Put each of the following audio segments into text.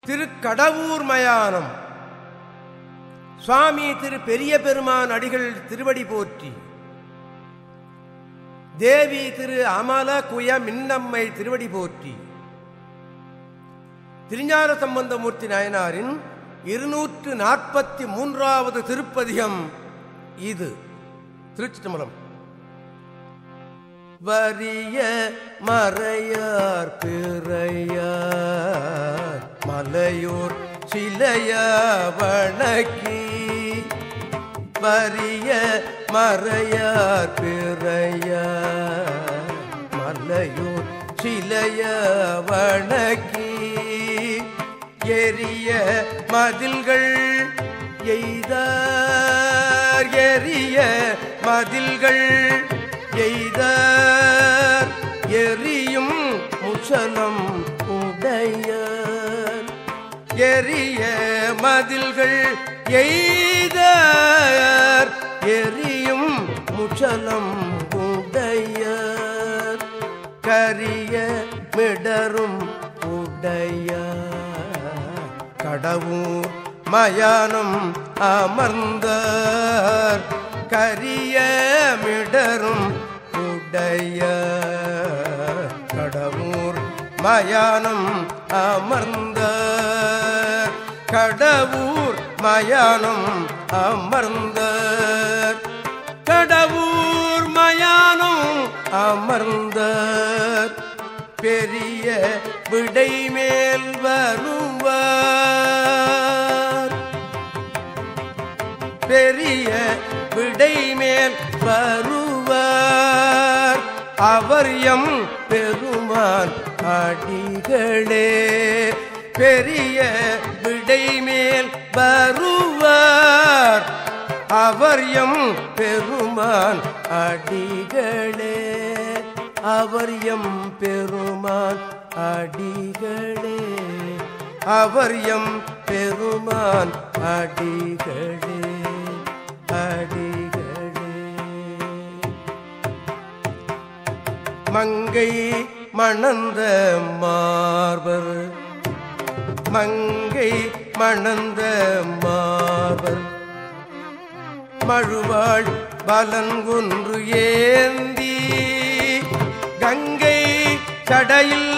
திருக்கடவூர் மயானம் சுவாமி திரு பெரிய பெருமான் அடிகள் திருவடி போற்றி தேவி திரு அமல குய மின்னம்மை திருவடி போற்றி திருஞான சம்பந்தமூர்த்தி நாயனாரின் இருநூற்று நாற்பத்தி மூன்றாவது திருப்பதிகம் இது திருச்சி தம்பரம் வரிய மறையார் பிறையார் மலையூர் சிலைய வணக்கி வரிய மறையார் பிறையார் மலையூர் சிலைய வணக்கி எரிய மதில்கள் எய்தார் எரிய மதில்கள் எய்தார் எரியும் முசலம் உடையார் எரிய மதில்கள் எய்தார் எரியும் முச்சலம் உடையார் கரிய மிடரும் உடையார் கடவுர் மயானம் அமர்ந்தார் கரிய மிடரும் உடைய கடவுர் மயானம் அமர்ந்த கடவுர் மயானம் அமர்ந்த கடவுர் மயானம் அமர்ந்த பெரிய விடை மேல் வருவார் பெரிய விடை மேல் வருவார் அவர் எம் பெருமான் அடிகளே பெரிய விடை மேல் வருவார் அவர் எம் பெருமான் அடிகளே அவர் எம் பெருமான் அடிகளே அவர் எம் பெருமான் அடிகளே அடிகளே மங்கை மணந்த மார்பர் மங்கை மணந்த மார்பர் மழுவாள் பலன்குன்று ஏந்தி கங்கை சடையில்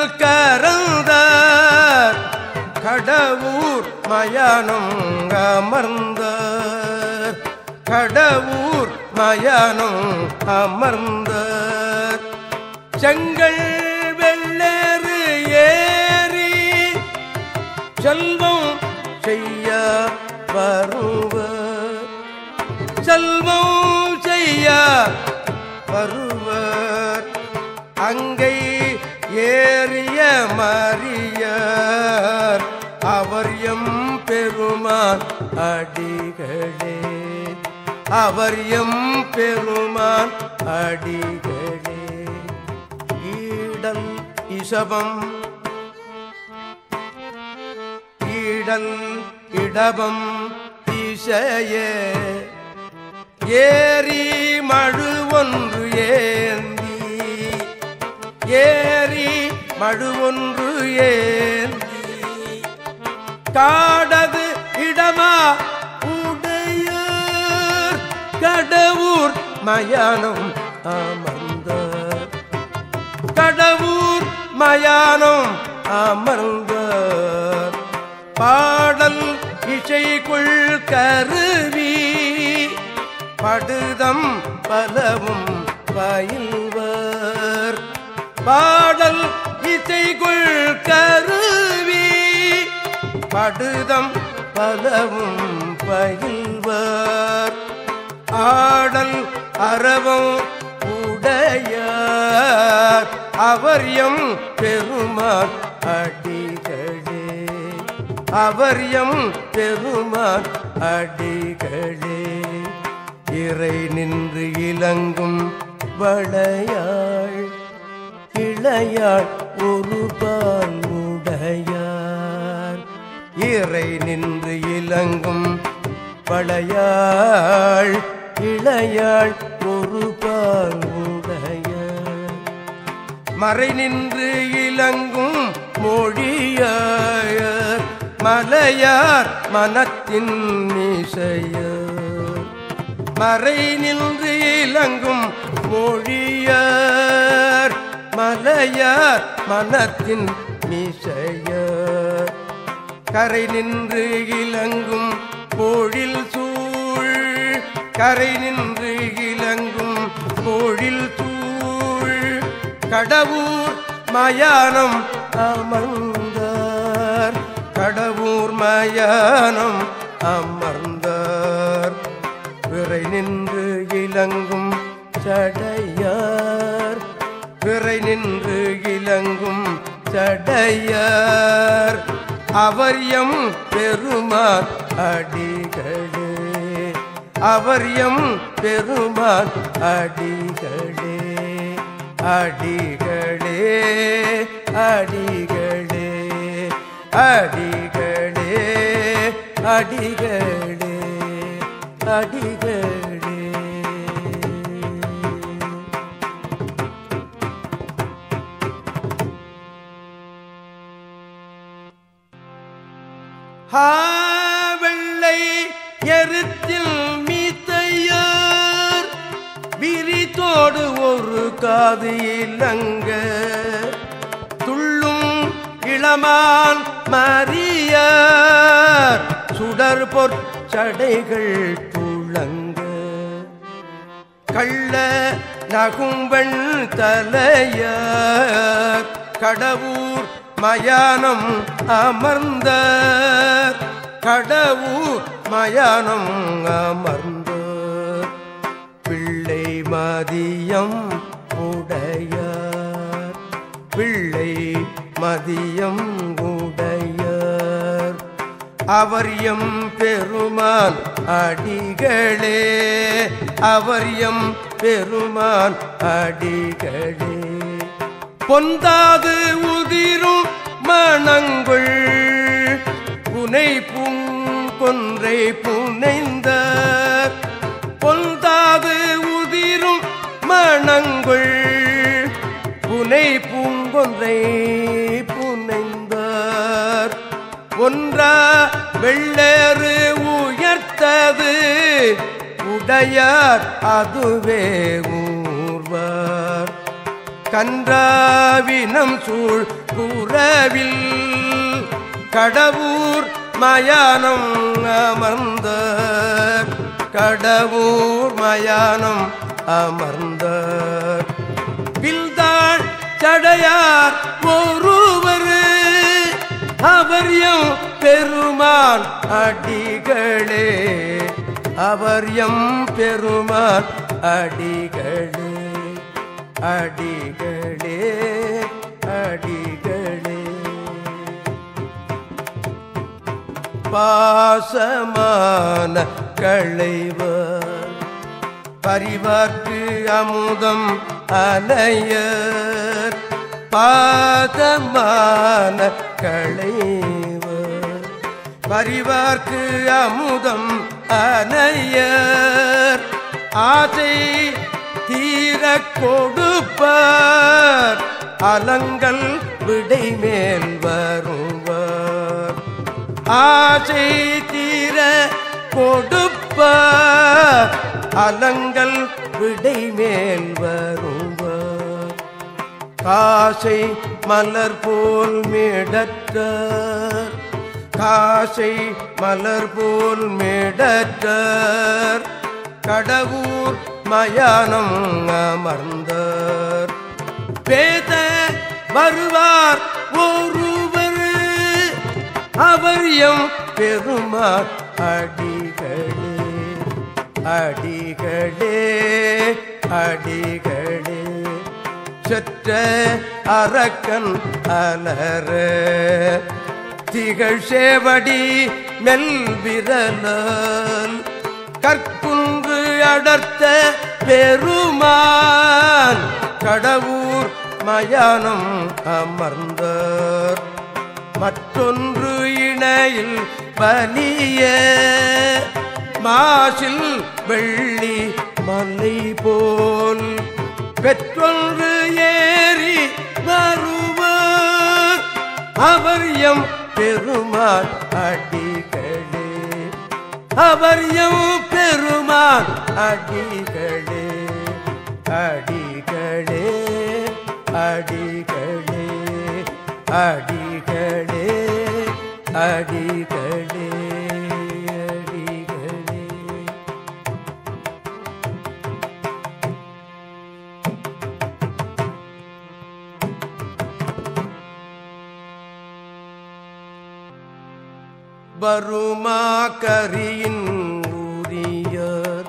கறந்தார் கடவுர் மயானம் அமர்ந்தார் கடவுர் மயானம் அமர்ந்தார் செங்கல் வெள்ளேறு ஏறி செல்வம் செய்ய வருவர் செல்வம் செய்ய வருவர் அங்கை ஏறிய மறியர் அவர் எம் பெருமான் அடிகளே அவர் எம் பெருமான் அடிகளே ஈடல் இசபம் ஈடல் இடபம் திசையே ஏரி மழு ஒன்று ஏந்தி ஏரி மழு ஒன்று ஏந்தி காடது இடமா உடையார் கடவுர் மயானம் அமர்ந்த கடவுர் மயானம் அமர்ந்த பாடல் இசைக்குள் கருவி படுதம் பலவும் பயில்வர் பாடல் இசைக்குள் கருவி படுதம் பலவும் பயில்வர் ஆடல் அறவும் உடையார் அவர் எம் பெருமான் அடிகளே அவர் எம் பெருமான் அடிகளே இறை நின்று இலங்கும் வளையாள் இளையாள் ஒரு பால் உடையார் இறை நின்று இலங்கும் வளையாள் இளையாள் ஒரு பால் உடையார் மறை நின்று இலங்கும் மொழியாயர் மலையார் மனத்தின் மீசையார் மறை நின்று இலங்கும் மொழியார் மலையார் மனத்தின் மீசையார் கரை நின்று இலங்கும் பொழில் சூழ் கரை நின்று இலங்கும் பொழில் சூழ் கடவுர் மயானம் அமர்ந்தார் கடவுர் மயானம் அமர்ந்தார் விரை நின்று இலங்கும் சடையார் விரை நின்று இலங்கும் சடையார் அவர் எம் பெருமான் அடிகளே அவர் எம் பெருமான் அடிகளே அடிகளே அடிகளே அடிகளே அடிகளே அடிகளே ஹா வெள்ளை எருத்தில் மீத்தையார் விரித்தோடு ஒரு காது இலங்க துள்ளும் இளமான் மறியார் சுடர் பொற்சடைகள் துளங்க கள்ள நகும்பெண் தலையார் கடவுர் மயானம் அமர்ந்த கடவுர் மயானம் அமர்ந்த பிள்ளை மதியம் உடையார் பிள்ளை மதியம் உடையார் அவர் எம் பெருமான் அடிகளே அவர் எம் பெருமான் அடிகளே பொந்தாது உதிரும் மணங்குள் புனை பூங்கொன்றை புனைந்த பொந்தாது உதிரும் மணங்குள் புனை பூங்கொன்றை புனைந்தார் ஒன்றா வெள்ளேறு உயர்த்தது உடையார் அதுவே ஊர்வார் கன்றாவினம் சூழ் புறவில் கடவுர் மயானம் அமர்ந்த கடவுர் மயானம் அமர்ந்த பில்தாள் சடையார் ஒருவர் அவர் எம் பெருமான் அடிகளே அவர் எம் பெருமான் அடிகளே அடிகளே அடிகளே பாசமான களைவர் பரிவாக்கு அமுதம் அலையர் பாதமான களைவர் பரிவார்க்கு அமுதம் அனையர் ஆசை தீர கொடுப்பார் அலங்கள் விடை மேல் வருவார் ஆசை தீர கொடுப்பார் அலங்கள் விடை மேல் வருவார் காசை மலர் போல் மேடற்றார் காசை மலர் போல் மேடற்றார் கடவுர் மயானம் அமர்ந்தார் பேத வருவார் ஒருவர் அவர் எம் பெருமாள் அடிகளே அடிகளே அடிகளே செற்ற அரக்கன் அலற திகழ் சேவடி மெல்விரலால் கற்குன்று அடர்த்த பெருமான் கடவுர் மயானம் அமர்ந்தார் மற்றொன்று இணையில் பலிய மாசில் வெள்ளி மலை போல் பெற்றொன்று ஏறி வருவார் அவர் எம் பெருமான் அடிகளே அவர் எம் பெருமான் அடிகளே அடிகளே அடிகளே அடிகளே அடிகளே அடிகளே வருமா கரியின் ஊரியர்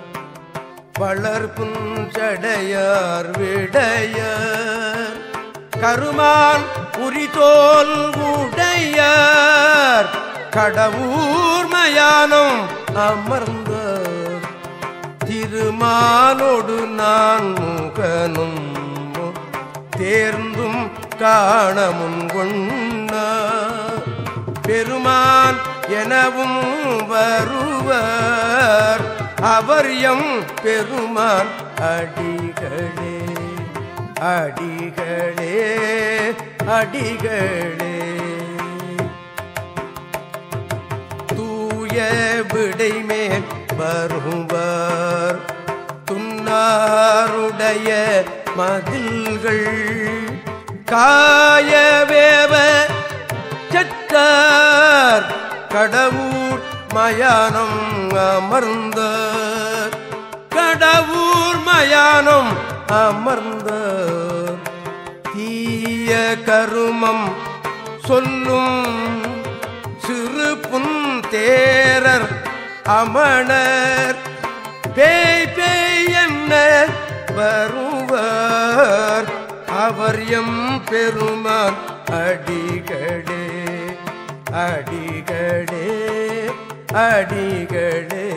வளர்புஞ்சடையார் விடையர் கருமான் உரிதோல் உடையார் கடவுர் மயானம் அமர்ந்த திருமாலோடு நான் முகனும் தேர்ந்தும் காணமுன் கொண்ட பெருமான் எனவும் வருவர் அவர் எம் பெருமான் அடிகளே அடிகளே அடிகளே தூய விடைமேல் வருவர் துன்னாருடைய மதில்கள் காயவேவ செற்றார் கடவுர் மயானம் அமர்ந்த கடவுர் மயானம் அமர்ந்த தீய கருமம் சொல்லும் சிறு புந்தேரர் அமணர் பேய் பேய் என்ன வருவர் அவர் எம் பெருமான் அடிகளே அடிகளே அடிகளே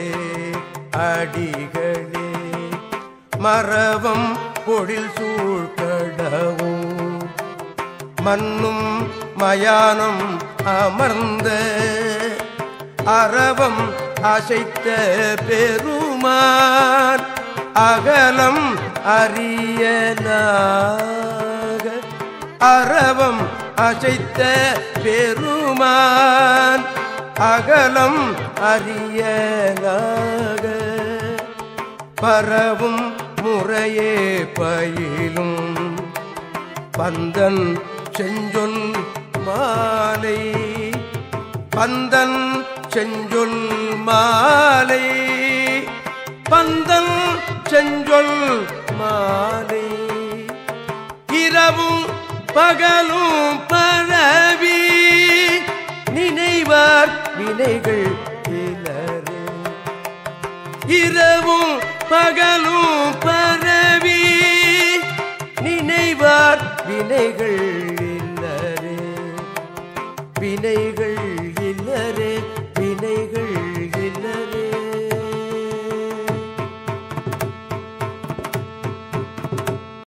அடிகளே மரவம் பொழில் சூழ்கடவும் மண்ணும் மயானம் அமர்ந்த அரவம் அசைத்த பெருமான் அகலம் அறியலாக அரவம் அசைத்த பெருமான் அகலம் அறியலாக பரவும் முறையே பயிலும் பந்தன் செஞ்சொல் மாலை பந்தன் செஞ்சொல் மாலை பந்தன் செஞ்சொல் மாலை இரவும் பகலும் பரவி நினைவார் வினைகள் இலரே இரவும்